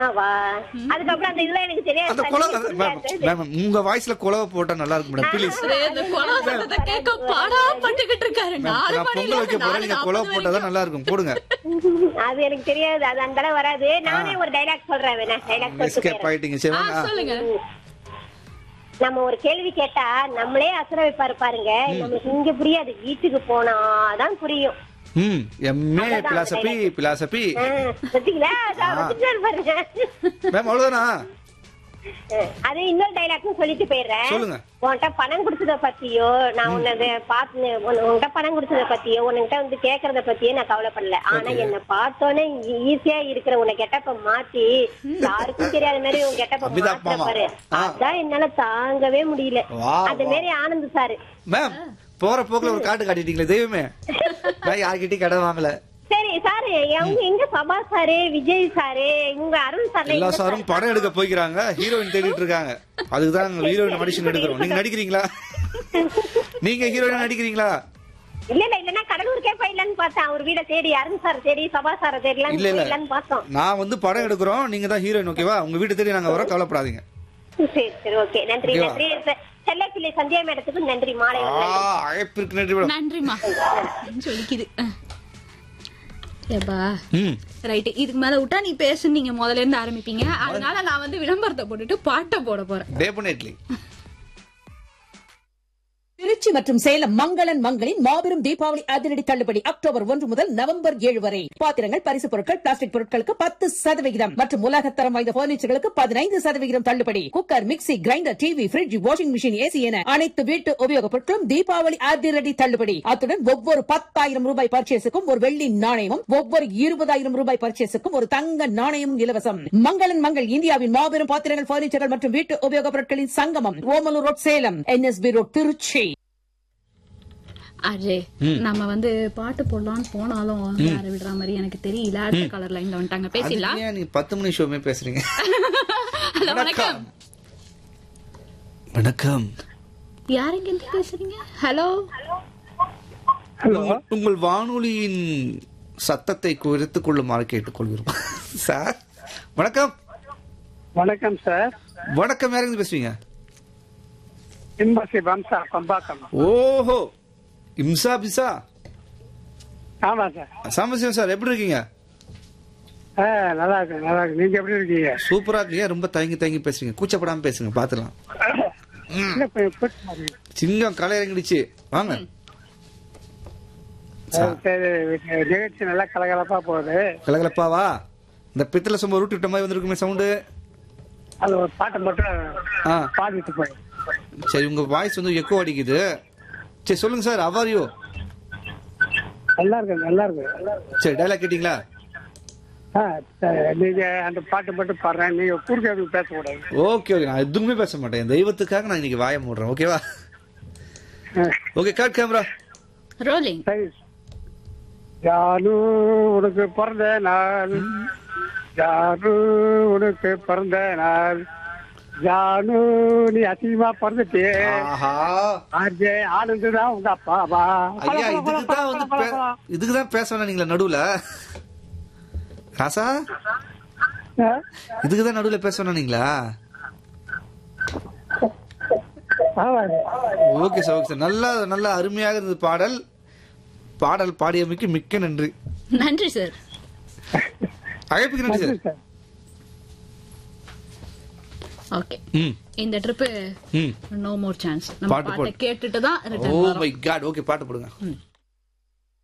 வா அதுக்கப்புறம் அந்த இதெல்லாம் எனக்கு தெரியாது அந்த குலவை மேம், மேம், உங்க வாய்ஸ்ல குலவை போட்டா நல்லா இருக்கும் மேடம் ப்ளீஸ் இந்த குலவ சத்தத்தை கேட்க பாடா பட்டுக்கிட்டு இருக்காரு நாலு நான் பொங்கல் வைக்க மணில போறேன் நீங்க நாலு குலவை நாற்பது போட்டாதான் நல்லா இருக்கும் போடுங்க அது எனக்கு தெரியாது அது அந்த அளவு வராது நானே ஒரு டைலாக் சொல்றேன் வேணா டைலாக் எஸ்கேப் சொல்லிட்டு ஆயிட்டீங்க சரி ஆ, வாங்க சொல்லுங்க நம்ம ஒரு கேள்வி கேட்டா நம்மளே அசுர வைப்பாரு பாருங்க நம்மளுக்கு இங்க புரியாது வீட்டுக்கு போனாதான் புரியும் ம் எம்ஏ பிலாசபி பிலாசபி ஆ, பாத்தீங்களா அதான் வந்துட்டாரு பாருங்க மேம் அவ்வளவுதானா அது இன்னொரு டைலாக்கும் சொல்லிட்டு போயிடுறேன் சொல்லுங்க. உன்கிட்ட பணம் கொடுத்தத பத்தியோ நான் உன்னது பார்த்து உன்கிட்ட பணம் கொடுத்தத பத்தியோ உன்கிட்ட வந்து கேக்குறத பத்தியோ நான் கவலைப்படல ஆனா என்ன பார்த்தோன்னே ஈஸியா இருக்கிற உன்னை கெட்டப்ப மாத்தி யாருக்கும் தெரியாத மாதிரி உன் கெட்டப்ப அமிதாப் மாத்திர மாமா. பாரு ஆ. அதான் என்னால தாங்கவே முடியல வா, அது வா. மாரி ஆனந்த் சாரு மேம் போற போக்குல ஒரு காட்டு காட்டிட்டீங்களே தெய்வமே நான் யார்கிட்டயும் கடன் வாங்கல சரி சாரு அவங்க எங்க சபா சாரு விஜய் சாரு இவங்க அருண் சார் எல்லா சாரும் படம் எடுக்க போய்க்கிறாங்க ஹீரோயின் தேடிட்டு இருக்காங்க அதுக்குதான் நாங்க ஹீரோயின் மனுஷன் எடுக்கிறோம் நீங்க நடிக்கிறீங்களா நீங்க ஹீரோயின் நடிக்கிறீங்களா இல்ல இல்ல இல்லன்னா கடலூருக்கே போயிடலான்னு பார்த்தேன் அவர் வீட தேடி அருண் சார் தேடி சபா சார தேடிலாம் இல்ல இல்ல போயிடலான்னு பார்த்தோம் நான் வந்து படம் எடுக்கிறோம் நீங்க தான் ஹீரோயின் ஓகேவா உங்க வீட்டு தேடி நாங்க வரோம் கவலைப்படாதீங்க சரி சரி ஓகே நன்றி ஓகேவா? நன்றி செல்ல பிள்ளை சந்தியா மேடத்துக்கு நன்றி மாலை ஆ, வணக்கம். அழைப்பிற்கு நன்றி மேடம் நன்றிமா சொல்லிக்குது ஏப்பா ம் ரைட் இதுக்கு மேல விட்டா நீ பேசு நீங்க முதல்ல இருந்து ஆரம்பிப்பீங்க அதனால நான் வந்து விளம்பரத்தை போட்டுட்டு பாட்டை போட போறேன் டெபினெட்லி திருச்சி மற்றும் சேலம் மங்களன் மங்களின் மாபெரும் தீபாவளி அதிரடி தள்ளுபடி அக்டோபர் ஒன்று முதல் நவம்பர் ஏழு வரை பாத்திரங்கள் பரிசு பொருட்கள் பிளாஸ்டிக் பொருட்களுக்கு பத்து சதவிகிதம் மற்றும் உலகத்தரம் வாய்ந்த பர்னிச்சர்களுக்கு பதினைந்து சதவிகிதம் தள்ளுபடி cooker mixie grinder TV fridge washing machine AC என அனைத்து வீட்டு உபயோகப் பொருட்களும் தீபாவளி அதிரடி தள்ளுபடி அத்துடன் ஒவ்வொரு பத்தாயிரம் ரூபாய் பர்ச்சேஸுக்கும் ஒரு வெள்ளி நாணயமும் ஒவ்வொரு இருபதாயிரம் ரூபாய் பர்ச்சேஸுக்கும் ஒரு தங்க நாணயமும் இலவசம் மங்களன் மங்கள் இந்தியாவின் மாபெரும் பாத்திரங்கள் பர்னிச்சர்கள் மற்றும் வீட்டு உபயோகப் பொருட்களின் சங்கமம் Omalur road Salem NSP road Trichy Ajay நம்ம வந்து பாட்டு போடலாம்னு போனாலும் யார விடுற மாதிரி எனக்கு தெரியல அடுத்த கலர் லைன்ல வந்துட்டாங்க பேசிடலாம் அதுக்கு ஏன் நீ பத்து மணி ஷோமே பேசுறீங்க ஹலோ வணக்கம் வணக்கம் யாருங்க இருந்து பேசுறீங்க ஹலோ உங்கள்- உங்கள் வானொலியின் சத்தத்தை குறைத்துக் கொள்ளுமாறு கேட்டுக்கொள்கிறோம் சார் வணக்கம் வணக்கம் சார் வணக்கம் யாருங்க பேசுவீங்க இன்பசி வம்சா பம்பாக்கம் ஓஹோ இம்சா பிசா ஆமா சார் சாமசிவம் சார் எப்படி இருக்கீங்க ஆ, நல்லா இருக்கு நல்லா இருக்கு நீங்க எப்படி இருக்கீங்க சூப்பரா இருக்கீங்க ரொம்ப தயங்கி தயங்கி பேசுறீங்க கூச்சப்படாம பேசுங்க பாத்துக்கலாம் இல்ல, கொஞ்சம் கூச்சமா இருக்கு. சிங்கம் களை இறங்கிடுச்சு வாங்க சரி, சரி நிகழ்ச்சி நல்லா கலகலப்பா போகுது கலகலப்பாவா இந்த பித்தளை சொம்ப உருட்டி விட்ட மாதிரி வந்திருக்குமே சவுண்டு அது ஒரு பாட்டை மட்டும் ஆ பாடிட்டு போய் சரி உங்க வாய்ஸ் வந்து எக்கோ அடிக்குது சரி சொல்லுங்க சார் அவாரியோ நல்லா இருக்கு நல்லா இருக்கு நல்லா இருக்கு. சரி டைலாக் கேட்டீங்களா ஆ, சரி, நீங்க அந்த பாட்டு மட்டும் பாடுறேன் நீங்க குறுக்க எதுவும் பேசக்கூடாது ஓகே ஓகே நான் எதுவுமே பேச மாட்டேன் என் தெய்வத்துக்காக நான் இன்னைக்கு வாய மூடுறேன் ஓகேவா ஓகே கட் கேமரா ரோலிங் சரி ஜானு உனக்கு பிறந்த நாள் ஜானு உனக்கு பிறந்த நாள் ஜானு நீ அசிங்கமா பிறந்துட்டே ஆஹா ஆர்ஜே ஆனந்து தான் உங்க அப்பாவா ஐயா இதுக்கு தான் வந்து பே- இதுக்கு தான் பேச வேணாம் நீங்களா நடுவுல ராசா இதுக்கு தான் நடுவுல பேச வேணாம் நீங்களா ஓகே சார் ஓகே சார் நல்லா நல்லா அருமையாக இருந்தது பாடல் பாடல் பாடியமைக்கு மிக்க நன்றி நன்றி சார் அழைப்புக்கு நன்றி சார் ஓகே ம் இந்த ட்ரிப்பு ம் நோ மோர் சான்ஸ் நம்ம பாட்டு பாட்டை போடு. கேட்டுட்டு தான் oh return my God okay பாட்டு போடுங்க